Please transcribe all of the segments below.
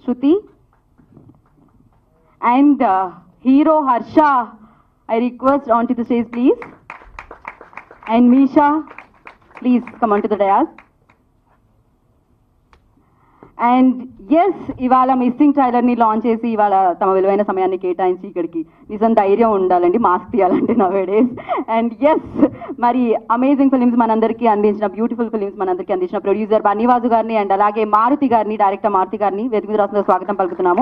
Shruti. And uh, hero Harsha, I request onto the stage, please. And Misha, please come onto the dais. And yes ఇవాళ missing ట్రైలర్ని launch చేసి ఇవాళ తమ విలువైన సమయాన్ని కేటాయించి ఇక్కడికి నిజం ధైర్యం ఉండాలండి మాస్క్ తీయాలంటే నవే డేస్ అండ్ ఎస్ మరి అమేజింగ్ ఫిలిమ్స్ మనందరికీ అందించిన బ్యూటిఫుల్ ఫిలిమ్స్ మనందరికీ అందించిన ప్రొడ్యూసర్ బన్నీవాజు గారిని అండ్ అలాగే మారుతి గారిని డైరెక్టర్ మారుతి గారిని వేదిక మీద రాసిన స్వాగతం పలుకుతున్నాము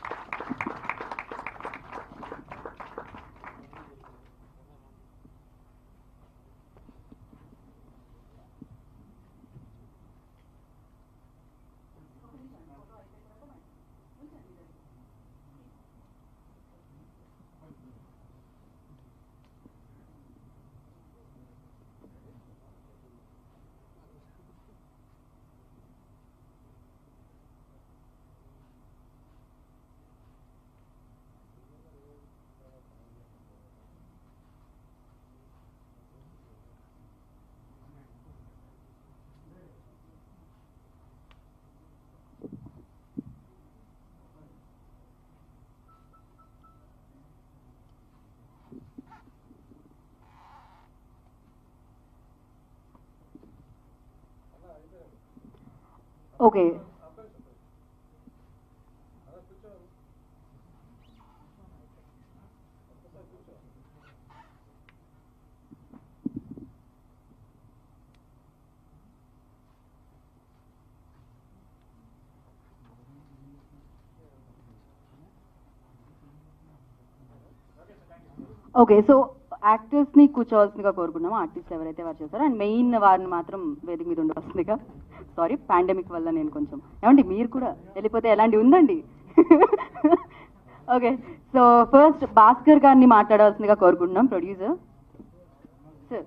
ఓకే ఓకే సో యాక్టర్స్ ని కూర్చోవలసిందిగా కోరుకున్నాము ఆర్టిస్ట్ ఎవరైతే వారు చేస్తారో అండ్ మెయిన్ వారిని మాత్రం వేదిక మీద ఉండవలసిందిగా సారీ పాండమిక్ వల్ల నేను కొంచెం ఏమండి మీరు కూడా వెళ్ళిపోతే ఎలాంటి ఉందండి ఓకే సో ఫస్ట్ భాస్కర్ గారిని మాట్లాడవలసిందిగా కోరుకుంటున్నాం ప్రొడ్యూసర్ సార్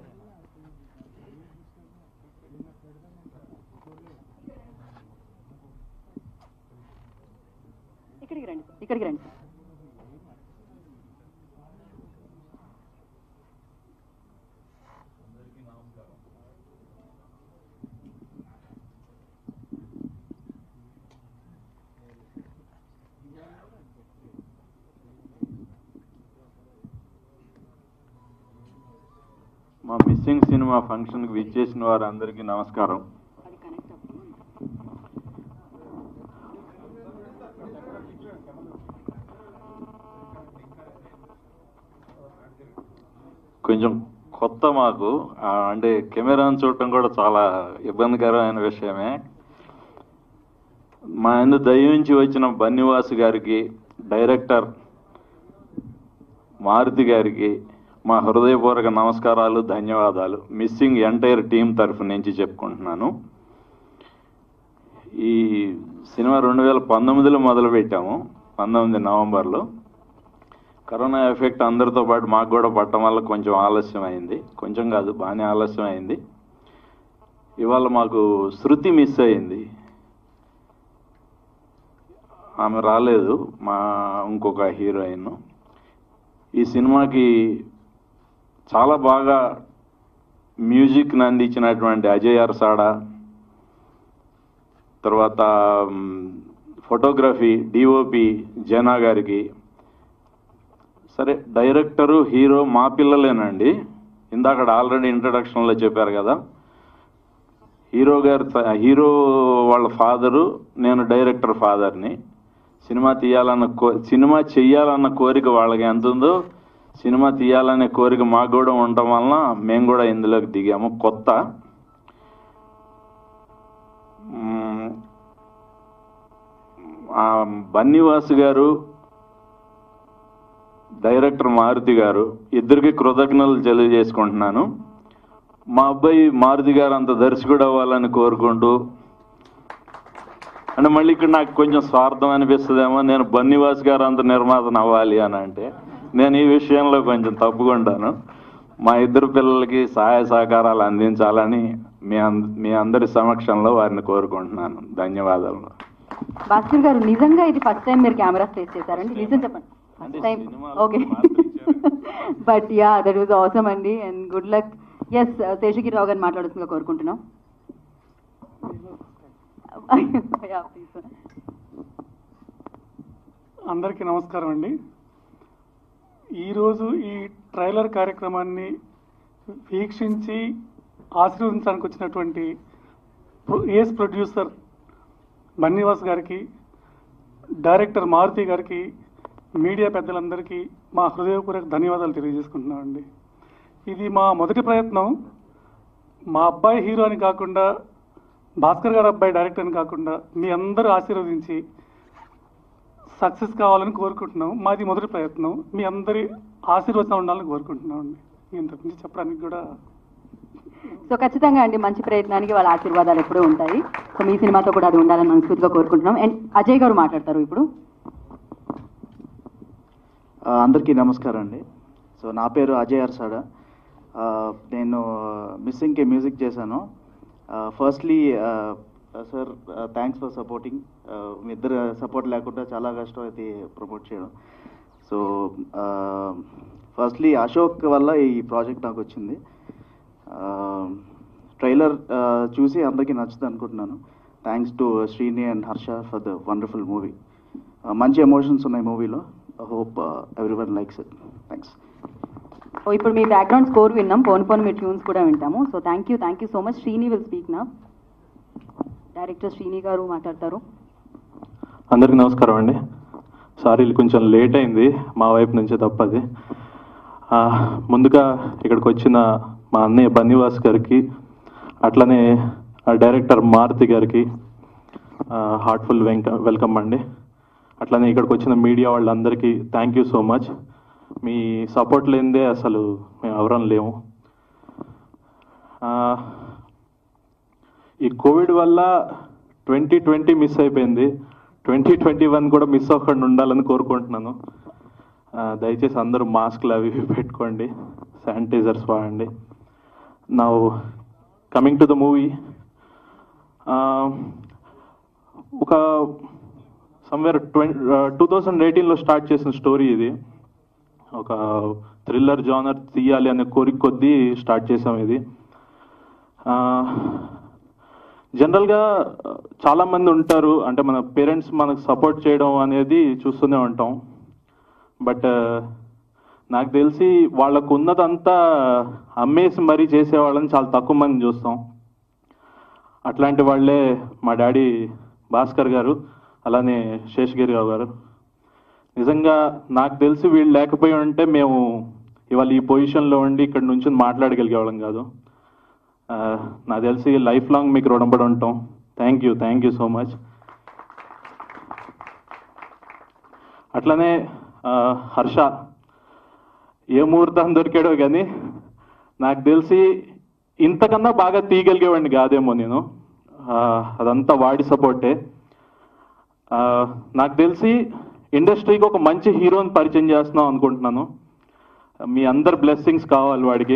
ఇక్కడికి రండి ఇక్కడికి రండి మా మిస్సింగ్ సినిమా ఫంక్షన్కి విచ్చేసిన వారందరికీ నమస్కారం అది కనెక్ట్ అవ్వదు కొంచెం కొత్త మాకు ఆ, అంటే కెమెరాను చూడటం కూడా చాలా ఇబ్బందికరమైన విషయమే మా ఎందు దయించి వచ్చిన బన్నివాసు గారికి డైరెక్టర్ మారుతి గారికి మా హృదయపూర్వక నమస్కారాలు ధన్యవాదాలు మిస్సింగ్ ఎంటైర్ టీం తరఫు నుంచి చెప్పుకుంటున్నాను ఈ సినిమా రెండు వేల పంతొమ్మిదిలో మొదలుపెట్టాము పంతొమ్మిది నవంబర్లో కరోనా ఎఫెక్ట్ అందరితో పాటు మాకు కూడా పట్టడం వల్ల కొంచెం ఆలస్యం అయింది కొంచెం కాదు బాగానే ఆలస్యం అయింది ఇవాళ మాకు శృతి మిస్ అయింది ఆమె రాలేదు మా ఇంకొక హీరోయిన్ ఈ సినిమాకి చాలా బాగా మ్యూజిక్ని అందించినటువంటి అజయ్ అర్సాడా తర్వాత మ్, ఫోటోగ్రఫీ డిఓపి జనా గారికి సరే డైరెక్టరు హీరో మా పిల్లలేనండి ఇందాక ఆల్రెడీ ఇంట్రడక్షన్లో చెప్పారు కదా హీరో గారు హీరో వాళ్ళ ఫాదరు నేను డైరెక్టర్ ఫాదర్ని సినిమా తీయాలన్న కో సినిమా చెయ్యాలన్న కోరిక వాళ్ళకి ఎంత ఉందో సినిమా తీయాలనే కోరిక మాకు కూడా ఉండటం వలన మేము కూడా ఇందులోకి దిగాము కొత్త మ్మ్. ఆ బన్నీవాసు గారు డైరెక్టర్ మారుతి గారు ఇద్దరికి కృతజ్ఞతలు తెలియజేసుకుంటున్నాను మా అబ్బాయి మారుతి గారు అంత దర్శకుడు అవ్వాలని కోరుకుంటూ అంటే మళ్ళీ ఇక్కడ నాకు కొంచెం స్వార్థం అనిపిస్తుందేమో నేను బన్నివాస్ గారు అంత నిర్మాతను అవ్వాలి అని అంటే నేను ఈ విషయంలో కొంచెం తప్పుకుంటాను మా ఇద్దరు పిల్లలకి సహాయ సహకారాలు అందించాలని మీ అంద మీ అందరి సమక్షంలో వారిని కోరుకుంటున్నాను ధన్యవాదాలు భాస్కర్ గారు నిజంగా ఇది ఫస్ట్ టైం మీరు కెమెరా ఫేస్ చేశారండి నిజం చెప్పండి అంటే ఫస్ట్ టైం సినిమాలో ఓకే మార్పులు ఇచ్చారు. బట్ యా దట్ వాజ్ అవసరం అండి and good luck yes Seshagirirao గారిని మాట్లాడుతుందిగా కోరుకుంటున్నాం Yeah, please. అందరికీ నమస్కారం అండి ఈరోజు ఈ ట్రైలర్ కార్యక్రమాన్ని వీక్షించి ఆశీర్వదించడానికి వచ్చినటువంటి ప్రొ- ఏస్ ప్రొడ్యూసర్ బన్నీవాస్ గారికి డైరెక్టర్ మారుతి గారికి మీడియా పెద్దలందరికీ మా హృదయపూర్వక ధన్యవాదాలు తెలియజేసుకుంటున్నామండి ఇది మా మొదటి ప్రయత్నం మా అబ్బాయి హీరో అని కాకుండా భాస్కర్ గారు అబ్బాయి డైరెక్టర్ అని కాకుండా మీ అందరూ ఆశీర్వదించి సక్సెస్ కావాలని కోరుకుంటున్నాం మాది మొదటి ప్రయత్నం మీ అందరి ఆశీర్వచనం ఉండాలని కోరుకుంటున్నాం అండి ఇంతకుమించి చెప్పడానికి కూడా సో ఖచ్చితంగా అండి మంచి ప్రయత్నానికి వాళ్ళ ఆశీర్వాదాలు ఎప్పుడూ ఉంటాయి సో మీ సినిమాతో కూడా అది ఉండాలని మనస్ఫూర్తిగా కోరుకుంటున్నాం అండ్ అజయ్ గారు మాట్లాడతారు ఇప్పుడు ఆ, అందరికీ నమస్కారం అండి సో నా పేరు అజయ్ అర్సాడ ఆ, నేను మిస్సింగ్కి మ్యూజిక్ చేశాను firstly sir thanks for supporting మీ ఇద్దరు సపోర్ట్ లేకుండా చాలా కష్టం అయితే ప్రమోట్ చేయడం సో ఫస్ట్లీ అశోక్ వల్ల ఈ ప్రాజెక్ట్ నాకు వచ్చింది ట్రైలర్ చూసి అందరికీ నచ్చుతుంది అనుకుంటున్నాను thanks to Srini and Harsha for the wonderful movie మంచి ఎమోషన్స్ ఉన్నాయి మూవీలో hope every one likes it thanks so ఇప్పుడు మీ బ్యాక్గ్రౌండ్ స్కోర్ విన్నాం పోను పోను మీ ట్యూన్స్ కూడా వింటాము so thank you thank you so much Srini will speak నా డైరెక్టర్ శ్రీని గారు మాట్లాడతారు అందరికి నమస్కారం అండి సారీ కొంచెం లేట్ అయింది మా వైపు నుంచే తప్పది ఆ, ముందుగా ఇక్కడికి వచ్చిన మా అన్నయ్య బన్నివాస్ గారికి అట్లనే ఆ డైరెక్టర్ మారుతి గారికి హార్ట్ఫుల్ వెల్కమ్ అండి అట్లనే ఇక్కడికి వచ్చిన మీడియా వాళ్ళందరికీ థ్యాంక్ యూ సో మచ్ మీ సపోర్ట్ లేనిదే అసలు మేము ఎవరం లేము ఆ, ఈ కోవిడ్ వల్ల ట్వంటీ ట్వంటీ మిస్ అయిపోయింది ట్వంటీ ట్వంటీ వన్ కూడా మిస్ అవ్వకుండా ఉండాలని కోరుకుంటున్నాను ఆ, దయచేసి అందరూ మాస్క్లు అవి ఇవి పెట్టుకోండి శానిటైజర్స్ వాడండి నా కమింగ్ టు ద మూవీ ఒక సమ్వేర్ ట్వంటీ టూ థౌజండ్ ఎయిటీన్లో స్టార్ట్ చేసిన స్టోరీ ఇది ఒక థ్రిల్లర్ జానర్ తీయాలి అనే కోరిక కొద్దీ స్టార్ట్ చేసాం ఇది ఆ, జనరల్గా చాలా మంది ఉంటారు అంటే మన పేరెంట్స్ మనకు సపోర్ట్ చేయడం అనేది చూస్తూనే ఉంటాం బట్ నాకు తెలిసి వాళ్ళకు ఉన్నదంతా అమ్మేసి మరీ చేసేవాళ్ళని చాలా తక్కువ మంది చూస్తాం అట్లాంటి వాళ్ళే మా డాడీ భాస్కర్ గారు అలానే శేషగిరి రావు గారు నిజంగా నాకు తెలిసి వీళ్ళు లేకపోయి ఉంటే మేము ఇవాళ ఈ పొజిషన్లో ఉండి ఇక్కడ నుంచి మాట్లాడగలిగేవాళ్ళం కాదు ఆ, నాకు తెలిసి లైఫ్ లాంగ్ మీకు రుణపడి ఉంటాం thank you thank you so much అట్లనే ఆ, హర్ష ఏ ముహూర్తం దొరికాడో కానీ నాకు తెలిసి ఇంతకన్నా బాగా తీయగలిగేవాడిని కాదేమో నేను ఆ, అదంతా వాడి సపోర్టే ఆ, నాకు తెలిసి ఇండస్ట్రీకి ఒక మంచి హీరోని పరిచయం చేస్తున్నాం అనుకుంటున్నాను మీ అందరి బ్లెస్సింగ్స్ కావాలి వాడికి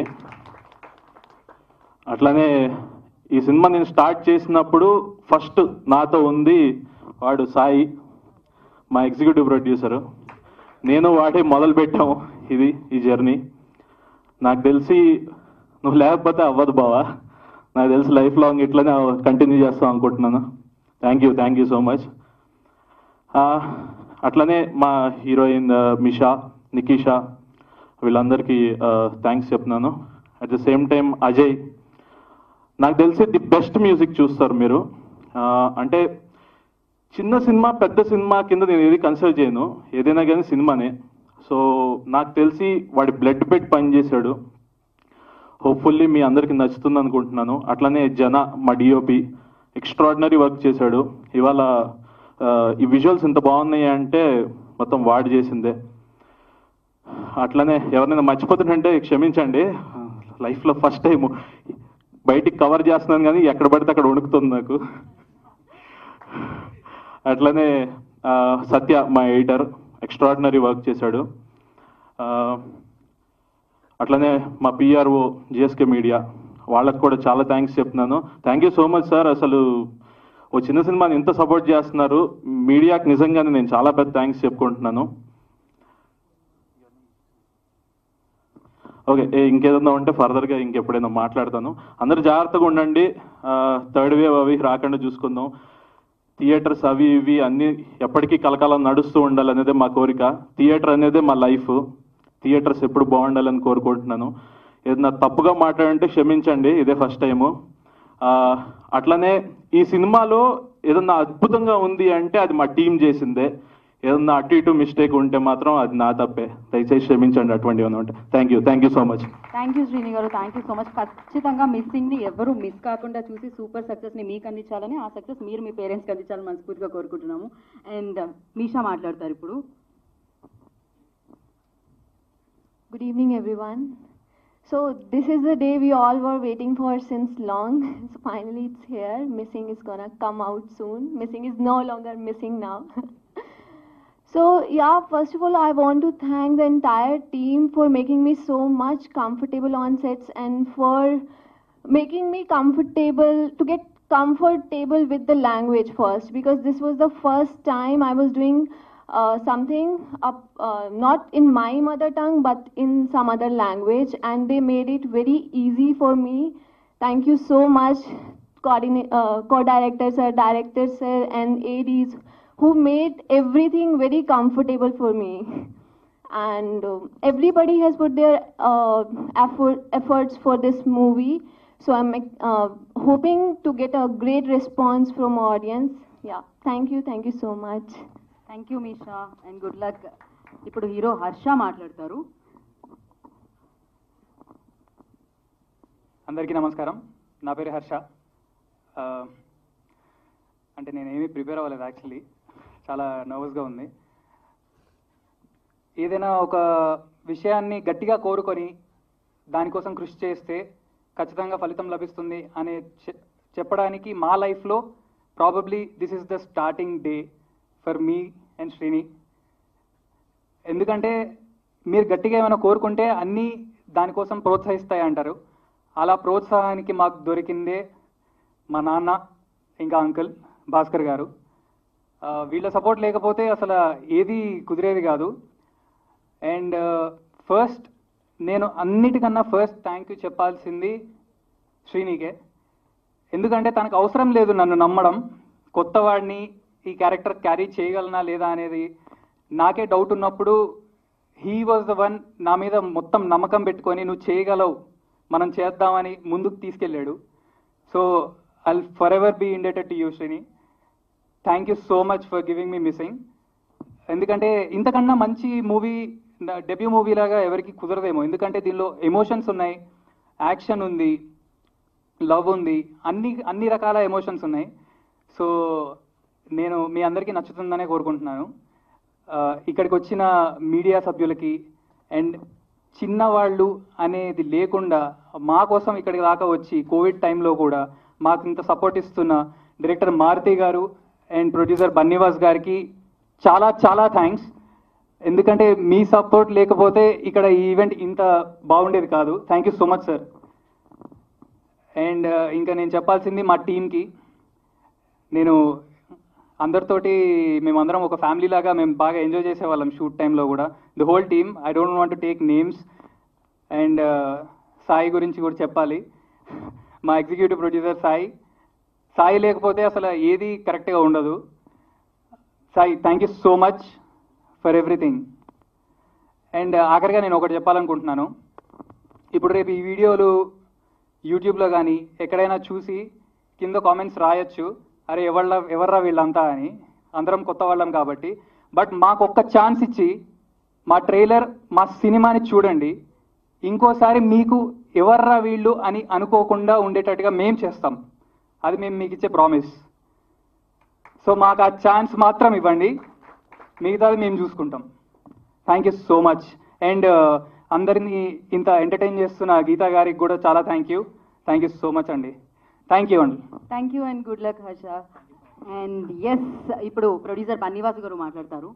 అట్లానే ఈ సినిమా నేను స్టార్ట్ చేసినప్పుడు ఫస్ట్ నాతో ఉంది వాడు సాయి మా ఎగ్జిక్యూటివ్ ప్రొడ్యూసరు నేను వాడే మొదలు పెట్టాము ఇది ఈ జర్నీ నాకు తెలిసి నువ్వు లేకపోతే అవ్వదు బావా నాకు తెలిసి లైఫ్ లాంగ్ ఇట్లనే కంటిన్యూ చేస్తాం అనుకుంటున్నాను thank you thank you so much అట్లనే మా హీరోయిన్ మిషా నికిషా వీళ్ళందరికీ థ్యాంక్స్ చెప్తున్నాను at the same time Ajay నాకు తెలిసి ది బెస్ట్ మ్యూజిక్ చూస్తారు మీరు ఆ, అంటే చిన్న సినిమా పెద్ద సినిమా కింద నేను ఏది కన్సిడర్ చేయను ఏదైనా కానీ సినిమానే సో నాకు తెలిసి వాడి బ్లడ్ పెట్టి పనిచేశాడు హోప్ఫుల్లీ మీ అందరికీ నచ్చుతుంది అనుకుంటున్నాను అట్లనే జన మా డిఓపి ఎక్స్ట్రాడినరీ వర్క్ చేశాడు ఇవాళ ఆ, ఈ విజువల్స్ ఇంత బాగున్నాయి అంటే మొత్తం వాడి చేసిందే అట్లనే ఎవరైనా మర్చిపోతుంటే క్షమించండి లైఫ్లో ఫస్ట్ టైం బయటికి కవర్ చేస్తున్నాను కానీ ఎక్కడ పడితే అక్కడ వణుకుతుంది నాకు అట్లనే ఆ, సత్య మా ఎడిటర్ ఎక్స్ట్రాడినరీ వర్క్ చేశాడు ఆ, అట్లనే మా పిఆర్ఓ జిఎస్కే మీడియా వాళ్ళకు కూడా చాలా థ్యాంక్స్ చెప్తున్నాను thank you so much sir అసలు ఓ చిన్న సినిమాని ఇంత సపోర్ట్ చేస్తున్నారు మీడియాకి నిజంగానే నేను చాలా పెద్ద థ్యాంక్స్ చెప్పుకుంటున్నాను ఓకే ఏ, ఇంకేదన్నా ఉంటే ఫర్దర్గా ఇంకెప్పుడైనా మాట్లాడతాను అందరు జాగ్రత్తగా ఉండండి థర్డ్ వేవ్ అవి రాకుండా చూసుకుందాం థియేటర్స్ అవి ఇవి అన్ని ఎప్పటికీ కలకాలం నడుస్తూ ఉండాలనేదే మా కోరిక థియేటర్ అనేదే మా లైఫ్ థియేటర్స్ ఎప్పుడు బాగుండాలని కోరుకుంటున్నాను ఏదైనా తప్పుగా మాట్లాడంటే క్షమించండి ఇదే ఫస్ట్ టైము ఆ, అట్లనే ఈ సినిమాలో ఏదన్నా అద్భుతంగా ఉంది అంటే అది మా టీం చేసిందే ఏదన్నా అటు ఇటు మిస్టేక్ ఉంటే మాత్రం అది నా తప్పే దయచేసి క్షమించండి అటువంటివి ఏమైనా ఉంటే thank you thank you so much thank you Srini గారు థ్యాంక్ యూ సో మచ్ ఖచ్చితంగా మిస్సింగ్ ని ఎవరు మిస్ కాకుండా చూసి సూపర్ సక్సెస్ ని మీకు అందించాలని ఆ సక్సెస్ మీరు మీ పేరెంట్స్కి అందించాలని మనస్ఫూర్తిగా కోరుకుంటున్నాము అండ్ మీషా మాట్లాడతారు ఇప్పుడు Good evening, everyone. So this is the day we all were waiting for since long. So finally, it's here. Missing is gonna come out soon. Missing is no longer missing now. so yeah, first of all, I want to thank the entire team for making me so much comfortable on sets and for making me comfortable to get comfortable with the language first because this was the first time I was doing uh, something up, uh, not in my mother tongue but in some other language and they made it very easy for me thank you so much coordinate, uh, co-director sir director sir and ads who made everything very comfortable for me and uh, everybody has put their uh, effort, efforts for this movie so i'm uh, hoping to get a great response from audience yeah thank you thank you so much thank you Misha and good luck ఇప్పుడు hero Harsha మాట్లాడతారు అందరికీ నమస్కారం నా పేరు హర్ష ఆ, అంటే నేనేమీ prepare అవ్వలేదు యాక్చువల్లీ చాలా నర్వస్గా ఉంది ఏదైనా ఒక విషయాన్ని గట్టిగా కోరుకొని దానికోసం కృషి చేస్తే ఖచ్చితంగా ఫలితం లభిస్తుంది అనే చె- చెప్పడానికి మా లైఫ్లో probably this is the starting day for me and Srini ఎందుకంటే మీరు గట్టిగా ఏమైనా కోరుకుంటే అన్నీ దానికోసం ప్రోత్సహిస్తాయి అంటారు అలా ప్రోత్సాహానికి మాకు దొరికిందే మా నాన్న ఇంకా అంకుల్ భాస్కర్ గారు ఆ, వీళ్ళ సపోర్ట్ లేకపోతే అసలు ఏది కుదిరేది కాదు అండ్ ఫస్ట్ నేను అన్నిటికన్నా ఫస్ట్ థ్యాంక్ యూ చెప్పాల్సింది శ్రీనికే ఎందుకంటే తనకు అవసరం లేదు నన్ను నమ్మడం కొత్త వాడిని ఈ క్యారెక్టర్ క్యారీ చేయగలనా లేదా అనేది నాకే డౌట్ ఉన్నప్పుడు హీ వాజ్ ద వన్ నా మీద మొత్తం నమ్మకం పెట్టుకొని నువ్వు చేయగలవు మనం చేద్దామని ముందుకు తీసుకెళ్ళాడు so I forever be indebted to you Srini thank you so much for giving me missing ఎందుకంటే ఇంతకన్నా మంచి మూవీ డెబ్యూ మూవీ లాగా ఎవరికి కుదరదేమో ఎందుకంటే దీనిలో ఎమోషన్స్ ఉన్నాయి యాక్షన్ ఉంది లవ్ ఉంది అన్ని అన్ని రకాల ఎమోషన్స్ ఉన్నాయి సో నేను మీ అందరికీ నచ్చుతుందనే కోరుకుంటున్నాను ఆ, ఇక్కడికి వచ్చిన మీడియా సభ్యులకి అండ్ చిన్నవాళ్ళు అనేది లేకుండా మా కోసం ఇక్కడికి దాకా వచ్చి కోవిడ్ టైంలో కూడా మాకు ఇంత సపోర్ట్ ఇస్తున్న డైరెక్టర్ మారుతి గారు అండ్ ప్రొడ్యూసర్ బన్నీవాస్ గారికి చాలా చాలా థ్యాంక్స్ ఎందుకంటే మీ సపోర్ట్ లేకపోతే ఇక్కడ ఈ ఈవెంట్ ఇంత బాగుండేది కాదు thank you so much sir and ఇంకా నేను చెప్పాల్సింది మా టీంకి నేను అందరితోటి మేమందరం ఒక ఫ్యామిలీ లాగా మేము బాగా ఎంజాయ్ చేసేవాళ్ళం షూట్ టైంలో కూడా the whole team I don't want to take names and Sai గురించి కూడా చెప్పాలి మా ఎగ్జిక్యూటివ్ ప్రొడ్యూసర్ సాయి సాయి లేకపోతే అసలు ఏది కరెక్ట్గా ఉండదు Sai thank you so much for everything and ఆఖరిగా నేను ఒకటి చెప్పాలనుకుంటున్నాను ఇప్పుడు రేపు ఈ వీడియోలు యూట్యూబ్లో కానీ ఎక్కడైనా చూసి కింద కామెంట్స్ రాయొచ్చు అరే ఎవళ్ళ ఎవర్రా వీళ్ళంతా అని అందరం కొత్త వాళ్ళం కాబట్టి బట్ మాకు ఒక్క ఛాన్స్ ఇచ్చి మా ట్రైలర్ మా సినిమాని చూడండి ఇంకోసారి మీకు ఎవర్రా వీళ్ళు అని అనుకోకుండా ఉండేటట్టుగా మేము చేస్తాం అది మేము మీకు ఇచ్చే ప్రామిస్ సో మాకు ఆ ఛాన్స్ మాత్రం ఇవ్వండి మిగతాది మేము చూసుకుంటాం thank you so much and అందరినీ ఇంత ఎంటర్టైన్ చేస్తున్న గీతా గారికి కూడా చాలా thank you thank you so much అండి థ్యాంక్ యూ అండి thank you and good luck Harsha and yes ఇప్పుడు ప్రొడ్యూసర్ బన్నీవాస్ గారు మాట్లాడతారు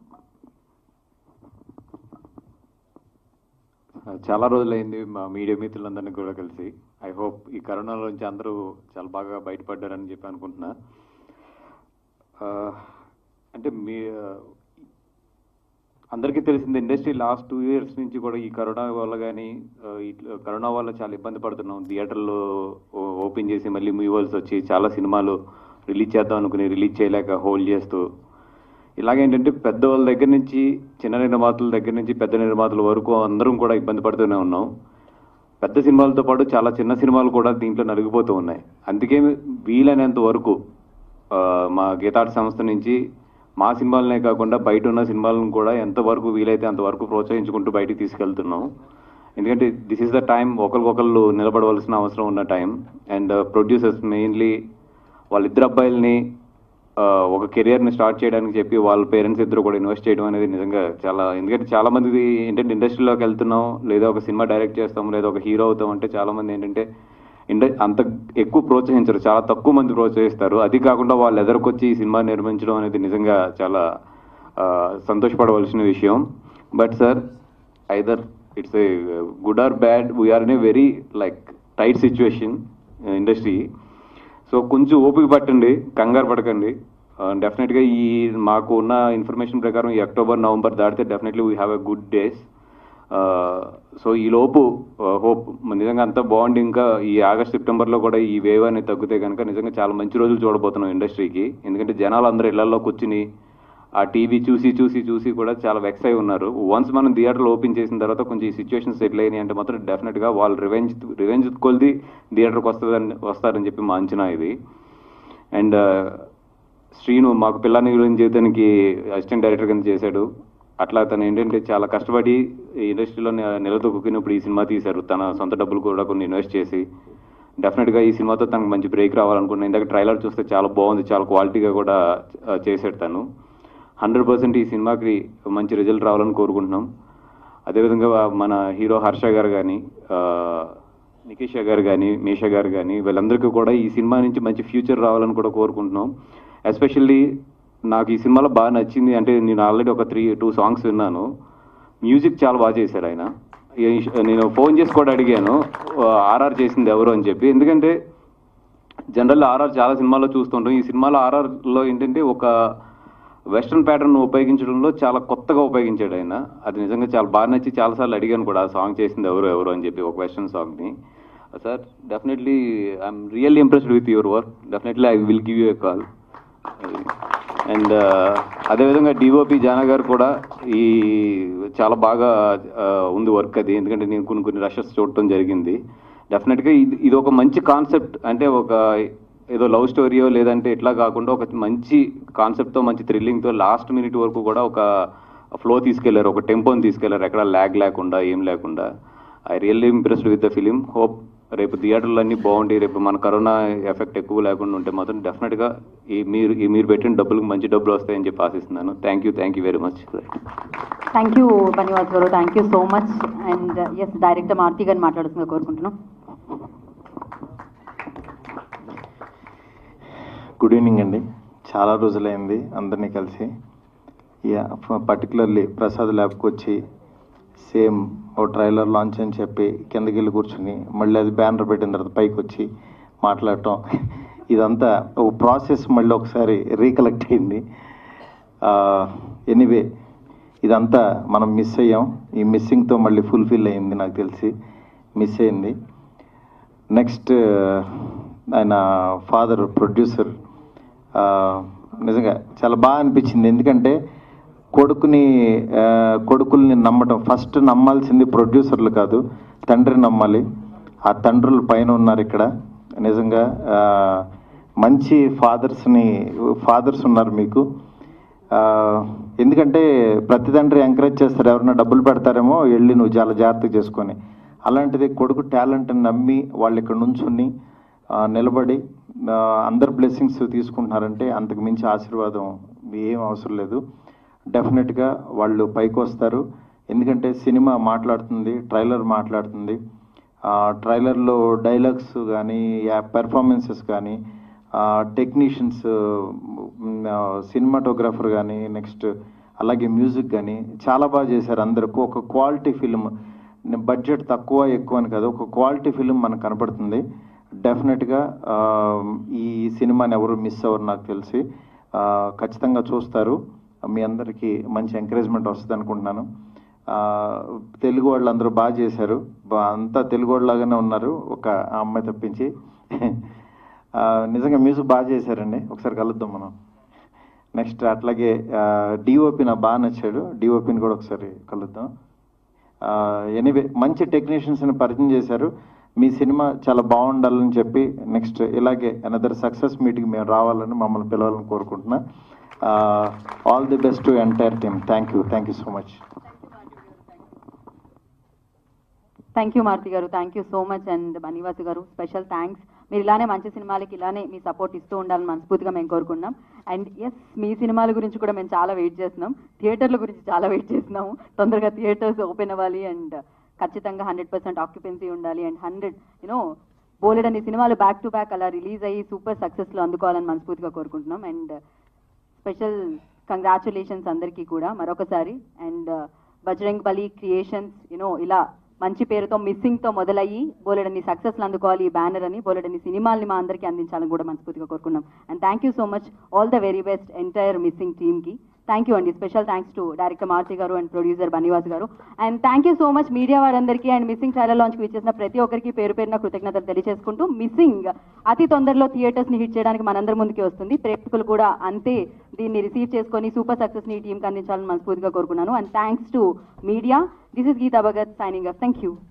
చాలా రోజులైంది మా మీడియా మిత్రులందరినీ కూడా కలిసి ఐ హోప్ ఈ కరోనాలో నుంచి అందరూ చాలా బాగా బయటపడ్డారని చెప్పి అనుకుంటున్నా ఆ, అంటే మీ ఆ, అందరికీ తెలిసింది ఇండస్ట్రీ లాస్ట్ టూ ఇయర్స్ నుంచి కూడా ఈ కరోనా వల్ల కానీ కరోనా వల్ల చాలా ఇబ్బంది పడుతున్నాం థియేటర్లో ఓపెన్ చేసి మళ్ళీ మూవల్స్ వచ్చి చాలా సినిమాలు రిలీజ్ చేద్దాం అనుకుని రిలీజ్ చేయలేక హోల్డ్ చేస్తూ ఇలాగేంటంటే పెద్దవాళ్ళ దగ్గర నుంచి చిన్న నిర్మాతల దగ్గర నుంచి పెద్ద నిర్మాతల వరకు అందరం కూడా ఇబ్బంది పడుతూనే ఉన్నాం పెద్ద సినిమాలతో పాటు చాలా చిన్న సినిమాలు కూడా దీంట్లో నలిగిపోతూ ఉన్నాయి అందుకే వీలైనంత వరకు ఆ, మా గీతార్ట్ సంస్థ నుంచి మా సినిమాలనే కాకుండా బయట ఉన్న సినిమాలను కూడా ఎంతవరకు వీలైతే అంతవరకు ప్రోత్సహించుకుంటూ బయటికి తీసుకెళ్తున్నాం ఎందుకంటే దిస్ ఇస్ ద టైం ఒకరికొకళ్ళు నిలబడవలసిన అవసరం ఉన్న టైం అండ్ ప్రొడ్యూసర్స్ మెయిన్లీ వాళ్ళిద్దరు అబ్బాయిల్ని ఆ, ఒక కెరియర్ని స్టార్ట్ చేయడానికి చెప్పి వాళ్ళ పేరెంట్స్ ఇద్దరు కూడా ఇన్వెస్ట్ చేయడం అనేది నిజంగా చాలా ఎందుకంటే చాలా మంది ఏంటంటే ఇండస్ట్రీలోకి వెళ్తున్నాం లేదా ఒక సినిమా డైరెక్ట్ చేస్తాం లేదా ఒక హీరో అవుతాం అంటే చాలా మంది ఏంటంటే ఇండ అంత ఎక్కువ ప్రోత్సహించరు చాలా తక్కువ మంది ప్రోత్సహిస్తారు అది కాకుండా వాళ్ళు ఎదరికొచ్చి ఈ సినిమా నిర్మించడం అనేది నిజంగా చాలా ఆ, సంతోషపడవలసిన విషయం but sir either it's a good or bad we are in a very like tight situation industry so కొంచెం ఓపిక పట్టండి కంగారు పడకండి డెఫినెట్గా ఈ మాకు ఉన్న ఇన్ఫర్మేషన్ ప్రకారం ఈ అక్టోబర్ నవంబర్ దాటితే definitely we have a good days so ఈ లోపు హోప్ నిజంగా అంతా బాగుండి ఇంకా ఈ ఆగస్ట్ సెప్టెంబర్లో కూడా ఈ వేవ్ అనేది తగ్గితే కనుక నిజంగా చాలా మంచి రోజులు చూడబోతున్నాం ఇండస్ట్రీకి ఎందుకంటే జనాలు అందరూ ఇళ్లలో కూర్చుని ఆ టీవీ చూసి చూసి చూసి కూడా చాలా వెక్స్ అయి ఉన్నారు వన్స్ మనం థియేటర్లు ఓపెన్ చేసిన తర్వాత కొంచెం ఈ సిచ్యువేషన్ సెటిల్ అయినాయి అంటే మాత్రం డెఫినెట్గా వాళ్ళు రివెంజ్ రివెంజ్ కొలిది థియేటర్కి వస్తుందని వస్తారని చెప్పి మా అంచనా ఇది అండ్ శ్రీను మాకు పిల్లని గురించి జీవితానికి అసిస్టెంట్ డైరెక్టర్ కింద చేశాడు అట్లా తను ఏంటంటే చాలా కష్టపడి ఈ ఇండస్ట్రీలో ని- నిలదొక్కున్నప్పుడు ఈ సినిమా తీశారు తన సొంత డబ్బులు కూడా కొన్ని ఇన్వెస్ట్ చేసి డెఫినెట్గా ఈ సినిమాతో తనకు మంచి బ్రేక్ రావాలనుకున్నాను ఇందాక ట్రైలర్ చూస్తే చాలా బాగుంది చాలా క్వాలిటీగా కూడా ఆ, చేశాడు తను హండ్రెడ్ పర్సెంట్ ఈ సినిమాకి మంచి రిజల్ట్ రావాలని కోరుకుంటున్నాం అదేవిధంగా మన హీరో హర్ష గారు కానీ నికేష గారు కానీ మీషా గారు కానీ వీళ్ళందరికీ కూడా ఈ సినిమా నుంచి మంచి ఫ్యూచర్ రావాలని కూడా కోరుకుంటున్నాం ఎస్పెషల్లీ నాకు ఈ సినిమాలో బాగా నచ్చింది అంటే నేను ఆల్రెడీ ఒక త్రీ టూ సాంగ్స్ విన్నాను మ్యూజిక్ చాలా బాగా చేశారు ఆయన ఈ- నేను ఫోన్ చేసి కూడా అడిగాను ఆర్ఆర్ చేసింది ఎవరు అని చెప్పి ఎందుకంటే జనరల్ ఆర్ఆర్ చాలా సినిమాల్లో చూస్తుంటాం ఈ సినిమాలో ఆర్ఆర్లో ఏంటంటే ఒక వెస్ట్రన్ ప్యాటర్న్ ఉపయోగించడంలో చాలా కొత్తగా ఉపయోగించాడు ఆయన అది నిజంగా చాలా బాగా నచ్చి చాలాసార్లు అడిగాను కూడా ఆ సాంగ్ చేసింది ఎవరు ఎవరు అని చెప్పి ఒక వెస్ట్రన్ సాంగ్ని sir definitely I'm really impressed with your work definitely I will give you a call and అదేవిధంగా డిఓపి జానా గారు కూడా ఈ చాలా బాగా ఆ, ఉంది వర్క్ అది ఎందుకంటే నేను కొన్ని కొన్ని రషెస్ చూడటం జరిగింది డెఫినెట్గా ఇది ఇది ఒక మంచి కాన్సెప్ట్ అంటే ఒక ఏదో లవ్ స్టోరీయో లేదంటే ఇట్లా కాకుండా ఒక మంచి కాన్సెప్ట్తో మంచి థ్రిల్లింగ్తో లాస్ట్ మినిట్ వరకు కూడా ఒక ఫ్లో తీసుకెళ్లారు ఒక టెంపోని తీసుకెళ్లారు ఎక్కడ ల్యాగ్ లేకుండా ఏం లేకుండా I really impressed with the film hope రేపు థియేటర్లు అన్నీ బాగుండి రేపు మన కరోనా ఎఫెక్ట్ ఎక్కువ లేకుండా ఉంటే మాత్రం డెఫినెట్గా ఈ మీరు ఈ మీరు పెట్టిన డబ్బులకు మంచి డబ్బులు వస్తాయని చెప్పి ఆశిస్తున్నాను thank you thank you very much thank you Bunny Vas గారు thank you so much and as director Maruti గారిని మాట్లాడుతుందిగా కోరుకుంటున్నాం గుడ్ ఈవినింగ్ అండి చాలా రోజులైంది అందరినీ కలిసి పర్టికులర్లీ ప్రసాద్ ల్యాబ్కి వచ్చి సేమ్ ఓ ట్రైలర్ లాంచ్ అని చెప్పి కిందకి వెళ్ళి కూర్చుని మళ్ళీ అది బ్యానర్ పెట్టిన తర్వాత పైకి వచ్చి మాట్లాడటం ఇదంతా ఒక ప్రాసెస్ మళ్ళీ ఒకసారి రీకలెక్ట్ అయింది ఎనీవే ఇదంతా మనం మిస్ అయ్యాం ఈ మిస్సింగ్తో మళ్ళీ ఫుల్ఫిల్ అయింది నాకు తెలిసి మిస్ అయింది నెక్స్ట్ ఆయన ఫాదర్ ప్రొడ్యూసర్ నిజంగా చాలా బాగా అనిపించింది ఎందుకంటే కొడుకుని ఆ, కొడుకుల్ని నమ్మటం ఫస్ట్ నమ్మాల్సింది ప్రొడ్యూసర్లు కాదు తండ్రి నమ్మాలి ఆ తండ్రులు పైన ఉన్నారు ఇక్కడ నిజంగా ఆ, మంచి ఫాదర్స్ని ఫాదర్స్ ఉన్నారు మీకు ఆ, ఎందుకంటే ప్రతి తండ్రి ఎంకరేజ్ చేస్తారు ఎవరైనా డబ్బులు పెడతారేమో వెళ్ళి నువ్వు చాలా జాగ్రత్తగా చేసుకొని అలాంటిది కొడుకు టాలెంట్ని నమ్మి వాళ్ళు ఇక్కడ నుంచుని ఆ, నిలబడి ఆ, అందరు బ్లెస్సింగ్స్ తీసుకుంటున్నారంటే అంతకు మించి ఆశీర్వాదం ఏం అవసరం లేదు డెఫినెట్గా వాళ్ళు పైకి వస్తారు ఎందుకంటే సినిమా మాట్లాడుతుంది ట్రైలర్ మాట్లాడుతుంది ఆ, ట్రైలర్లో డైలాగ్స్ కానీ పెర్ఫార్మెన్సెస్ కానీ టెక్నీషియన్స్ సినిమాటోగ్రాఫర్ కానీ నెక్స్ట్ అలాగే మ్యూజిక్ కానీ చాలా బాగా చేశారు అందరికి ఒక క్వాలిటీ ఫిల్మ్ బడ్జెట్ తక్కువ ఎక్కువ అని కాదు ఒక క్వాలిటీ ఫిల్మ్ మనకు కనపడుతుంది డెఫినెట్గా ఆ, ఈ సినిమాని ఎవరు మిస్ అవ్వరు నాకు తెలిసి ఆ, ఖచ్చితంగా చూస్తారు మీ అందరికీ మంచి ఎంకరేజ్మెంట్ వస్తుంది అనుకుంటున్నాను ఆ, తెలుగు వాళ్ళు అందరూ బాగా చేశారు బా- అంతా తెలుగు వాళ్ళలాగానే ఉన్నారు ఒక ఆ అమ్మాయి తప్పించి ఆ, నిజంగా మ్యూజిక్ బాగా చేశారండి ఒకసారి కలుద్దాం మనం నెక్స్ట్ అట్లాగే డిఓపి నాకు బాగా నచ్చాడు డిఓపిని కూడా ఒకసారి కలుద్దాం ఎనీవే మంచి టెక్నీషియన్స్ని పరిచయం చేశారు మీ సినిమా చాలా బాగుండాలని చెప్పి నెక్స్ట్ ఇలాగే అనదర్ సక్సెస్ మీటింగ్ మేము రావాలని మమ్మల్ని పిలవాలని కోరుకుంటున్నా all the best to entire team thank you thank you so much thank you Maruti గారు thank you so much and Bunny Vas గారు స్పెషల్ థ్యాంక్స్ మీరు ఇలానే మంచి సినిమాలకి ఇలానే మీ సపోర్ట్ ఇస్తూ ఉండాలని మనస్ఫూర్తిగా మేము కోరుకున్నాం అండ్ ఎస్ మీ సినిమాల గురించి కూడా మేము చాలా వెయిట్ చేస్తున్నాం థియేటర్ల గురించి చాలా వెయిట్ చేస్తున్నాము తొందరగా థియేటర్స్ ఓపెన్ అవ్వాలి అండ్ ఖచ్చితంగా హండ్రెడ్ పర్సెంట్ ఆక్యుపెన్సీ ఉండాలి అండ్ హండ్రెడ్ యూనో బోలెడన్ని సినిమాలు బ్యాక్ టు బ్యాక్ అలా రిలీజ్ అయ్యి సూపర్ సక్సెస్లో అందుకోవాలని మనస్ఫూర్తిగా కోరుకుంటున్నాం అండ్ స్పెషల్ కంగ్రాచులేషన్స్ అందరికీ కూడా మరొకసారి అండ్ బజరంగ్ బలి క్రియేషన్స్ యూనో ఇలా మంచి పేరుతో మిస్సింగ్ తో మొదలయ్యి బోలెడన్ని సక్సెస్లు అందుకోవాలి ఈ బ్యానర్ అని బోలెడన్ని సినిమాల్ని మా అందరికీ అందించాలని కూడా మనస్ఫూర్తిగా కోరుకున్నాం and thank you so much all the very best entire Missing team కి థ్యాంక్ యూ అండి special thanks to director Maruti గారు అండ్ ప్రొడ్యూసర్ బనివాస్ గారు and thank you so much media వారందరికీ అండ్ మిస్సింగ్ ట్రైలర్ లాంచ్కి విచ్చేసిన ప్రతి ఒక్కరికి పేరు పేరున కృతజ్ఞతలు తెలియజేసుకుంటూ మిస్సింగ్ అతి తొందరలో థియేటర్స్ ని హిట్ చేయడానికి మనందరి ముందుకి వస్తుంది ప్రేక్షకులు కూడా అంతే దీన్ని రిసీవ్ చేసుకొని సూపర్ సక్సెస్ ని టీంకి అందించాలని మనస్ఫూర్తిగా కోరుకున్నాను and thanks to media this is Geetha Bhagat signing up thank you